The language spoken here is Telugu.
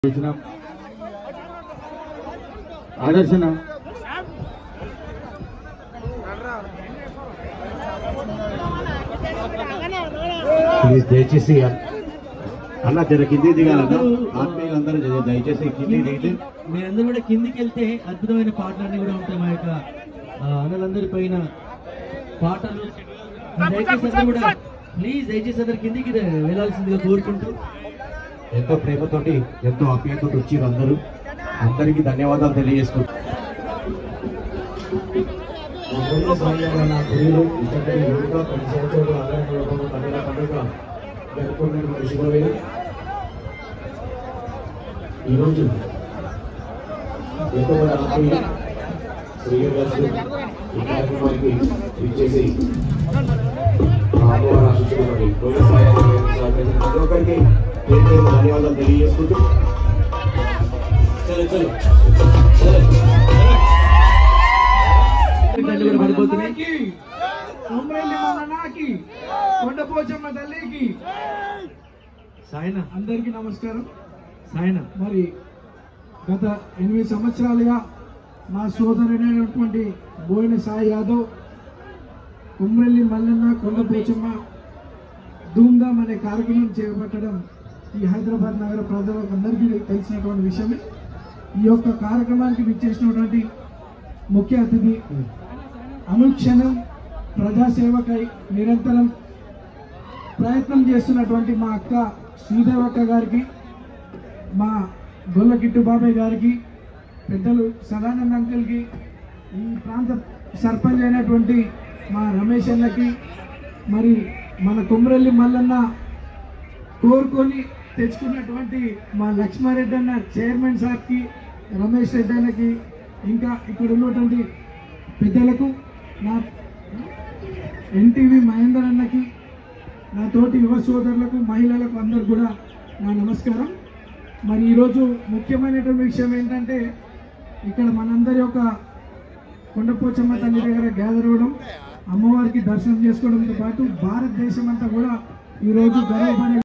చేసిన ఆదర్శన ప్లీజ్ దయచేసి అన్న జర కింది దిగాలన్న ఆత్మీయులందరూ జర దయచేసి కింది దిగి మీరందరూ కూడా కిందికి వెళ్తే అద్భుతమైన పాటలన్నీ కూడా ఉంటాయి మా యొక్క ఆ, అన్నలందరి పైన పాటలు దయచేసి అందరూ కూడా ప్లీజ్ దయచేసి అందరు కిందికి వెళ్ళాల్సిందిగా కోరుకుంటూ ఎంతో ప్రేమతోటి ఎంతో ఆప్యాయతతో వచ్చారు అందరూ అందరికీ ధన్యవాదాలు తెలియజేసుకుంటారు నా గురువులు ఇక్కడి యువత పది సంవత్సరాలు ఆదాయ రూపంలో పండుగ పండుగ జరుపుకున్నటువంటి శుభవేళ ఈరోజు ఎంతో మంది ఆత్మీయులు శ్రీనివాసులు ఈ కార్యక్రమానికి ఇచ్చేసి మా అమ్మవారి ఆశిస్తున్నటువంటి పోలీస్ సహాయాన్ని సహకరించిన ప్రతి ఒక్కరికి పేరు పేరున ధన్యవాదాలు తెలియజేసుకుంటూ చలో చలో చలో కళ్ళు కూడా పడిపోతున్నాయి కొమరెల్లి మల్లన్నకి కొండపోచమ్మ తల్లికి సాయన అందరికీ నమస్కారం సాయన మరి గత ఎనిమిది సంవత్సరాలుగా మా సోదరుడైనటువంటి బోయిన సాయి యాదవ్ కొమరెల్లి మల్లన్న కొండపోచమ్మ ధూమ్ధామ్ అనే కార్యక్రమం చేపట్టడం ఈ హైదరాబాద్ నగర ప్రజలకు అందరికీ తెలిసినటువంటి విషయమే ఈ యొక్క కార్యక్రమానికి విచ్చేసినటువంటి ముఖ్య అతిథి అనుక్షణం ప్రజాసేవకై నిరంతరం ప్రయత్నం చేస్తున్నటువంటి మా అక్క శ్రీదేవక్క గారికి మా గొల్ల కిట్టు బాబాయ్ గారికి పెద్దలు సదానంద అంకుల్కి ఈ ప్రాంత సర్పంచ్ అయినటువంటి మా రమేష్ అన్నకి మరి మన కుమ్రెల్లి మల్లన్న కోరుకొని తెచ్చుకున్నటువంటి మా లక్ష్మారెడ్డి అన్న చైర్మన్ సార్కి రమేష్ రెడ్డి అన్నకి ఇంకా ఇక్కడ ఉన్నటువంటి పెద్దలకు నా ఎన్టీవీ మహేందర్ అన్నకి నా తోటి యువ సోదరులకు మహిళలకు అందరు కూడా నా నమస్కారం మరి ఈరోజు ముఖ్యమైనటువంటి విషయం ఏంటంటే ఇక్కడ మనందరి యొక్క కొండపోచమ్మ తల్లి దగ్గర గ్యాదర్ అవ్వడం అమ్మవారికి దర్శనం చేసుకోవడంతో పాటు భారతదేశం అంతా కూడా ఈరోజు గర్వపడే